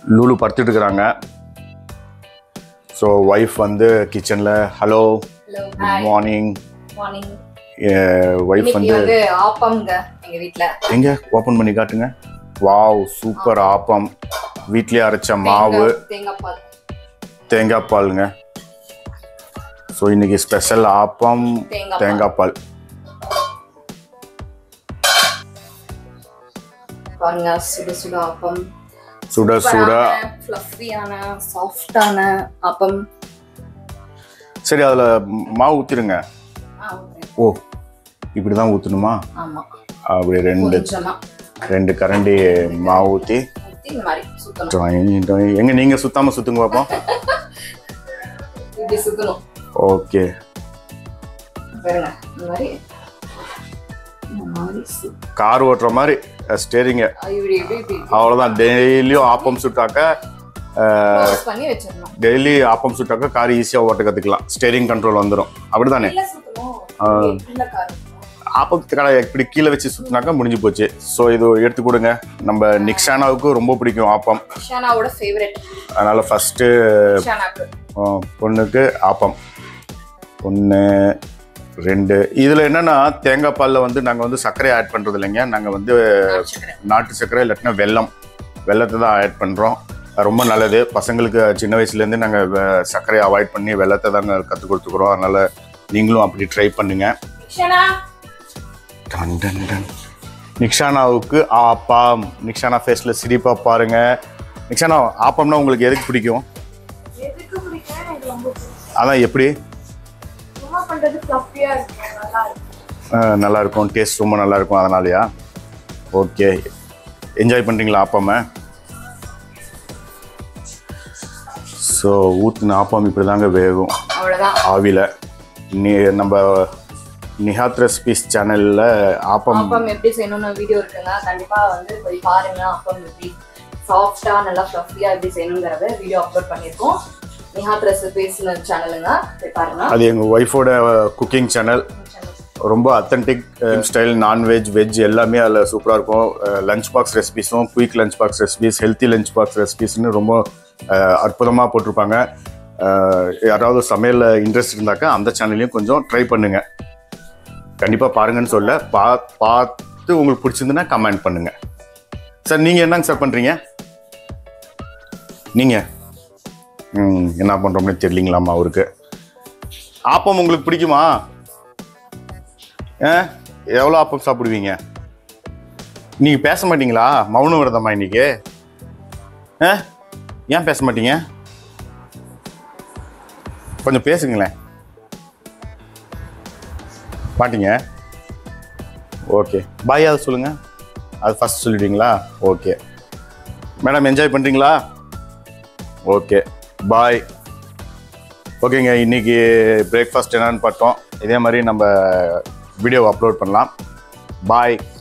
லூலு படுத்துட்டு இருக்கிறாங்க so wife வந்து கிச்சனில் hello hello good morning morning wife இன்னைக்கு வந்து வந்து ஆப்பம்ங்க எங்க வீட்ல எங்க ஓப்பன் பண்ணி காட்டுங்க வாவ் சூப்பர் ஆப்பம் வீட்லயே அரைச்ச மாவு தேங்காய் தேங்காய் பால் தேங்காய் பாலுங்க ஸோ இன்னைக்கு ஸ்பெஷல் ஆப்பம் தேங்காய் பால். தேங்காய் பால் பாருங்க சுட சுட ஆப்பம் சுட சுட ஃப்ளஃபியான சாஃப்டான ஆப்பம் சரி அதில் மாவு ஊற்றிடுங்க ஆ, okay. ஓ இப்படி தான் ஊற்றணுமா ஆமா அப்படி ரெண்டு கொஞ்சமா ரெண்டு கரண்டி மாவு ஊற்றி ஊத்தி இந்த மாதிரி சுத்தணும் எங்க நீங்கள் சுத்தாமல் சுற்றுங்க பார்ப்போம் இப்படி சுத்தணும் ஓகே பாருங்க இந்த மாதிரி இந்த மாதிரி சு- கார் ஓட்டுற மாதிரி ஸ்டேரிங்க ஆ, இப்படி இப்படி இப்படி அவ்வளோதான் டெய்லியும் ஆப்பம் சுட்டாக்க close பண்ணி வச்சிடணும் டெய்லி ஆப்பம் சுட்டாக்க கார் ஈஸியாக ஓட்ட கற்றுக்கலாம் ஸ்டேரிங் கண்ட்ரோல் வந்துடும் அப்படிதானே இல்ல சுத்தணும் இல்ல கார் ஆப்பத்து கடை இப்படி கீழே வச்சு சுற்றினாக்கா முடிஞ்சு போச்சு ஸோ இது எடுத்து கொடுங்க நம்ம நிக்ஷானாவுக்கு ரொம்ப பிடிக்கும் ஆப்பம் ஷானாவோட ஃபேவரட் அதனால் ஃபஸ்ட்டு ஷானாக்கு பொண்ணுக்கு ஆப்பம் ஒன்று ரெண்டு இதில் என்னென்னா தேங்காய் பாலில் வந்து நாங்கள் வந்து சர்க்கரை ஆட் பண்ணுறது இல்லைங்க நாங்கள் வந்து நாட்டு சக்கரை நாட்டு சர்க்கரை இல்லாட்டினா வெல்லம் வெல்லத்தை தான் ஆட் பண்ணுறோம் ரொம்ப நல்லது பசங்களுக்கு சின்ன வயசுலேருந்து நாங்கள் சர்க்கரையை அவாய்ட் பண்ணி வெல்லத்தை தாங்க கற்றுக் கொடுத்துக்குறோம் அதனால் நீங்களும் அப்படி ட்ரை பண்ணுங்கள் ஷானா டன் டன் டன் நிக்ஷானாவுக்கு ஆப்பாம் நிக்ஷானா ஃபேஸில் சிரிப்பாக பாருங்க நிக்ஷானா ஆப்பம்னா உங்களுக்கு எதுக்கு பிடிக்கும் எதுக்கு பிடிக்கும் எனக்கு ரொம்ப பிடிக்கும் அதான் எப்படி சும்மா பண்றது ஃப்ளஃபியா இருக்கு நல்லா இருக்கு அஹ், நல்லா இருக்கும் டேஸ்ட் ரொம்ப நல்லா இருக்கும் அதனாலயா ஓகே என்ஜாய் பண்ணுறீங்களா ஆப்பமை ஸோ ஊற்றின ஆப்பம் இப்படி தாங்க வேகும் அவ்வளவுதான் ஆவியில் நீ நம்ம நிஹாத் ரெசிபிஸ் சேனலில் ஆப்பம் அப்பம் எப்படி செய்யணும்னு வீடியோ இருக்குங்க கண்டிப்பா வந்து போய் பாருங்க அப்பம் எப்படி சாஃப்டா நல்லா ஃப்ளஃபியா எப்படி செய்யணுங்கிறத வீடியோ அப்லோட் பண்ணியிருக்கோம் நிஹாத் ரெசிபிஸ் சேனலுங்க போய் பாருங்க அது எங்கள் ஒய்ஃபோட குக்கிங் சேனல் ரொம்ப அத்தன்டிக் ஸ்டைல் நான்வெஜ் வெஜ் எல்லாமே அதில் சூப்பராக இருக்கும் லஞ்ச் பாக்ஸ் ரெசிபிஸும் quick lunch box recipes healthy lunch box ரெசிபிஸ்னு ரொம்ப அற்புதமாக போட்டிருப்பாங்க அஹ், யாராவது சமையலில் இன்ட்ரெஸ்ட் இருந்தாக்கா அந்த சேனல்லையும் கொஞ்சம் ட்ரை பண்ணுங்க கண்டிப்பாக பாருங்கன்னு சொல்ல பா பார்த்து உங்களுக்கு பிடிச்சிருந்துன்னா கமெண்ட் பண்ணுங்க சார் நீங்கள் என்னங்க சார் பண்ணுறீங்க நீங்கள் ம் என்ன பண்ணுறோம்னு தெரியலீங்களாம்மா அவருக்கு ஆப்பம் உங்களுக்கு பிடிக்குமா ஆ எவ்வளோ ஆப்பம் சாப்பிடுவீங்க நீங்கள் பேச மாட்டீங்களா மௌன விரதமா இன்னைக்கு ஆ ஏன் பேச மாட்டீங்க கொஞ்சம் பேசுங்களேன் மாட்டீங்க ஓகே பாய் அதை சொல்லுங்கள் அது ஃபஸ்ட் சொல்லிடுவீங்களா ஓகே மேடம் என்ஜாய் பண்ணுறீங்களா ஓகே பாய் ஓகேங்க இன்னைக்கு பிரேக்ஃபாஸ்ட் என்னன்னு பார்த்தோம் இதே மாதிரி நம்ம வீடியோ அப்லோட் பண்ணலாம் பாய்